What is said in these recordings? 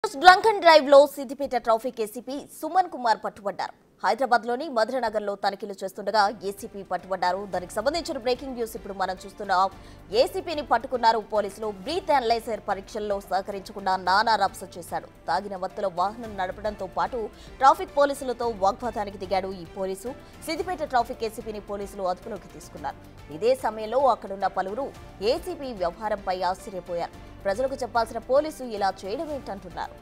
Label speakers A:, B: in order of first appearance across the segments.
A: Drunk and drive లో Siddipet traffic ACP Suman Kumar పట్టుబడ్డారు హైదరాబాద్ లోని మధురనగర్ లో తనిఖీలు చేస్తుండగా ఏసీపీ పట్టుబడ్డారు దానికి సంబంధించిన బ్రేకింగ్ న్యూస్ ఇప్పుడు మనం చూస్తున్నాం ఏసీపీని పట్టుకున్నారు పోలీసులు బ్రీత్ అనలైజర్ పరీక్షల్లో సహకరించకుండా నానా రభస చేశాడు తాగిన మత్తులో వాహనం నడపడంతో పాటు ట్రాఫిక్ పోలీసులతో వాగ్వాదానికి దిగాడు ఈ పోలీసు సిద్దిపేట ట్రాఫిక్ ఏసీపీని పోలీసులు అదుపులోకి తీసుకున్నారు ఇదే సమయంలో అక్కడున్న పలువురు ఏసీపీ వ్యవహారంపై ఆశ్చర్యపోయారు ప్రజలకు చెప్పాల్సిన పోలీసు ఇలా చేయడం ఏంటంటున్నారు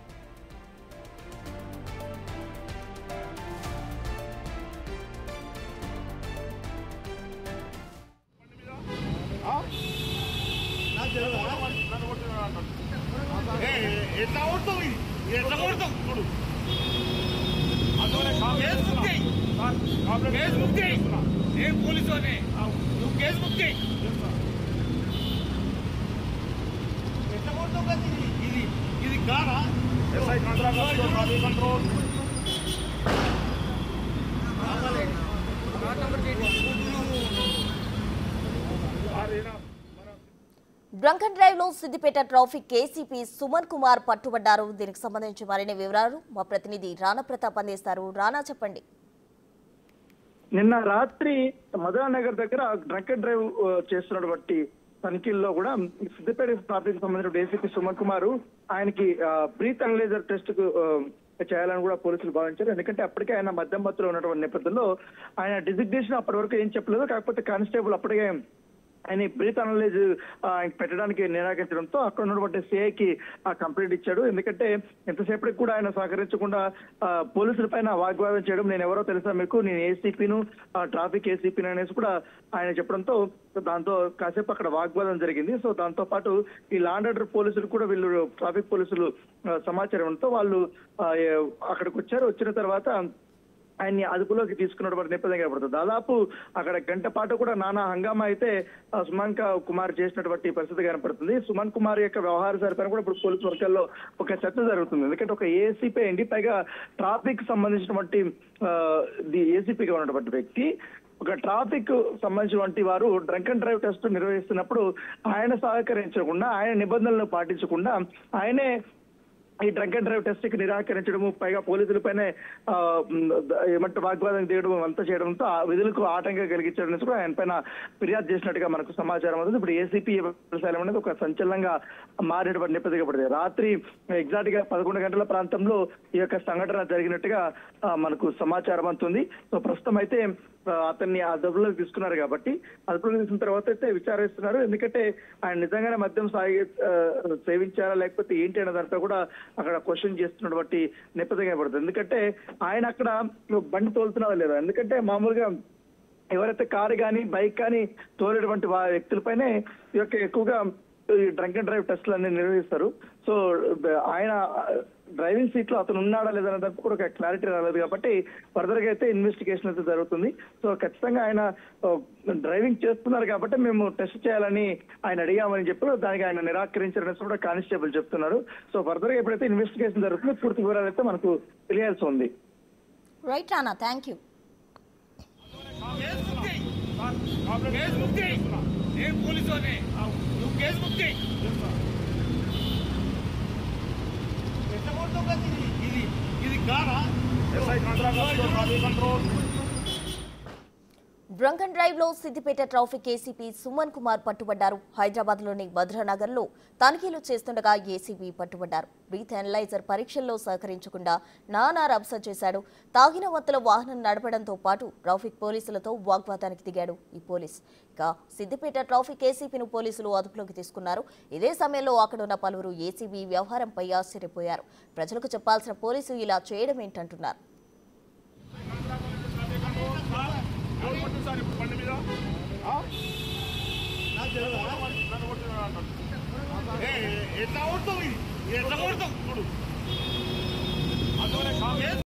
B: ఎట్లా కొడతావు ఇది? ఎట్లా కొడతావు చూడు కేసు బుక్ చేయి కేసు బుక్ చేయి నేను పోలీసు నువ్వు కేసు బుక్ చేయి ఎట్లా కొడతావు కదా ఇది? ఇది ఇది కాదా SI control control
A: drunk and drive లో సిద్దిపేట ట్రాఫిక్ ఏసీపీ సుమన్ కుమార్ పట్టుబడ్డారు దీనికి సంబంధించి మరిన్ని వివరాలు మా ప్రతినిధి రాణా ప్రతాప్ అందిస్తారు రానా చెప్పండి
C: నిన్న రాత్రి మధురానగర్ దగ్గర డ్రంక్ అండ్ డ్రైవ్ ఆ, చేస్తున్నటువంటి తనిఖీల్లో కూడా సిద్దిపేట ట్రాఫిక్ సంబంధించిన ఏసీపీ సుమన్ కుమార్ ఆయనకి బ్రీత్ అనలైజర్ టెస్ట్ కు ఆ, చేయాలని కూడా పోలీసులు భావించారు ఎందుకంటే అప్పటికే ఆయన మద్యం మత్తులో ఉన్నటువంటి నేపథ్యంలో ఆయన డిజిగ్నేషన్ అప్పటి వరకు ఏం చెప్పలేదు కాకపోతే కానిస్టేబుల్ అప్పటికే ఆయన బ్రీత్ అనలైజ్ పెట్టడానికి నిరాకరించడంతో అక్కడ ఉన్నటువంటి సిఐకి కంప్లైంట్ ఇచ్చాడు ఎందుకంటే ఎంతసేపటికి కూడా ఆయన సహకరించకుండా ఆ, పోలీసుల పైన వాగ్వాదం చేయడం నేను ఎవరో తెలుసా మీకు నేను ఏసీపీను ట్రాఫిక్ ఏసీపీని అనేసి కూడా ఆయన చెప్పడంతో దాంతో కాసేపు అక్కడ వాగ్వాదం జరిగింది సో దాంతో పాటు ఈ లాండ్ ఆర్డర్ పోలీసులు కూడా వీళ్ళు ట్రాఫిక్ పోలీసులు ఆ, సమాచారం ఉండడంతో వాళ్ళు ఆ, ఏ- అక్కడికి వచ్చారు వచ్చిన తర్వాత ఆయన్ని అదుపులోకి తీసుకున్నటువంటి నేపథ్యం కనబడుతుంది దాదాపు అక్కడ గంట పాటు కూడా నానా హంగామా అయితే ఆ, సుమన్ కా- కుమార్ చేసినటువంటి పరిస్థితి కనపడుతుంది సుమన్ కుమార్ యొక్క వ్యవహార సరిపైన కూడా ఇప్పుడు పోలీసు వర్గాల్లో ఒక చర్చ జరుగుతుంది ఎందుకంటే ఒక ఏసీపీ అండి పైగా ట్రాఫిక్ సంబంధించినటువంటి ఆ, ది ఏసీపీగా ఉన్నటువంటి వ్యక్తి ఒక ట్రాఫిక్ సంబంధించినటువంటి వారు డ్రంక్ అండ్ డ్రైవ్ టెస్ట్ నిర్వహిస్తున్నప్పుడు ఆయన సహకరించకుండా ఆయన నిబంధనలను పాటించకుండా ఆయనే ఈ డ్రంక్ అండ్ డ్రైవ్ టెస్ట్ కి నిరాకరించడము పైగా పోలీసులపైనే ఆ, మ్, ఏమంటే వాగ్వాదం దిగడం అంతా చేయడంతో ఆ విధులకు ఆటంకం కలిగించడం నుంచి కూడా ఆయన పైన ఫిర్యాదు చేసినట్టుగా మనకు సమాచారం అవుతుంది ఇప్పుడు ఏసీపీ వ్యవసాయం అనేది ఒక సంచలనంగా మారినటువంటి నేపథ్యం పడింది రాత్రి ఎగ్జాక్ట్ గా పదకొండు గంటల ప్రాంతంలో ఈ యొక్క సంఘటన జరిగినట్టుగా ఆ, మనకు సమాచారం అవుతుంది సో ప్రస్తుతం అయితే ఆ, అతన్ని అదుపులోకి తీసుకున్నారు కాబట్టి అదుపులోకి తీసుకున్న తర్వాత అయితే విచారిస్తున్నారు ఎందుకంటే ఆయన నిజంగానే మద్యం సాగి ఆ, సేవించారా లేకపోతే ఏంటి అనే దాంట్లో కూడా అక్కడ క్వశ్చన్ చేస్తున్నటువంటి నేపథ్యం కనబడుతుంది ఎందుకంటే ఆయన అక్కడ బండి తోలుతున్నారా లేదా ఎందుకంటే మామూలుగా ఎవరైతే కారు కానీ బైక్ కానీ తోలేటువంటి వా- వ్యక్తులపైనే ఈ యొక్క ఎక్కువగా ఈ డ్రంక్ అండ్ డ్రైవ్ టెస్ట్లు అన్ని నిర్వహిస్తారు సో బ- ఆయన డ్రైవింగ్ సీట్ లో అతను ఉన్నాడా లేదా అనే దానికి కూడా ఒక క్లారిటీ రాలేదు కాబట్టి ఫర్దర్ గా అయితే ఇన్వెస్టిగేషన్ అయితే జరుగుతుంది సో ఖచ్చితంగా ఆయన ఆ, డ్రైవింగ్ చేస్తున్నారు కాబట్టి మేము టెస్ట్ చేయాలని ఆయన అడిగామని చెప్పి దానికి ఆయన నిరాకరించారనేసి కూడా కానిస్టేబుల్ చెప్తున్నారు సో ఫర్దర్ గా ఎప్పుడైతే ఇన్వెస్టిగేషన్ జరుగుతుందో పూర్తి వివరాలు అయితే మనకు తెలియాల్సి ఉంది
A: right Rana thank you
B: case book చేయి కేసు బుక్ చేయి నేను పోలీసు నువ్వు కేసు బుక్ చేయి ఎట్లా కొడతావు కదా ఇది? ఇది ఇది కాదా SI control control
A: drunk and drive లో సిద్దిపేట ట్రాఫిక్ ఏసీపీ సుమన్ కుమార్ పట్టుబడ్డారు హైదరాబాద్ లోని భద్రనగర్ లో తనిఖీలు చేస్తుండగా ఏసీపీ పట్టుబడ్డారు బ్రీత్ అనలైజర్ పరీక్షల్లో సహకరించకుండా నానా రభస చేశాడు తాగిన వత్తలో వాహనం నడపడంతో పాటు ట్రాఫిక్ పోలీసులతో వాగ్వాదానికి దిగాడు ఈ పోలీస్ ఇక సిద్దిపేట ట్రాఫిక్ ఏసీపీను పోలీసులు అదుపులోకి తీసుకున్నారు ఇదే సమయంలో అక్కడున్న పలువురు ఏసీబీ వ్యవహారంపై ఆశ్చర్యపోయారు ప్రజలకు చెప్పాల్సిన పోలీసు ఇలా చేయడం ఏంటంటున్నారు
B: ఎవరు పట్టుసారి ఇప్పుడు బండి మీద ఆ? నన్ను కొడుతున్నాడు అంటాడు. ఏ, ఎట్లా కొడతావు ఇది? ఎట్లా కొడతావు చూడు కేసు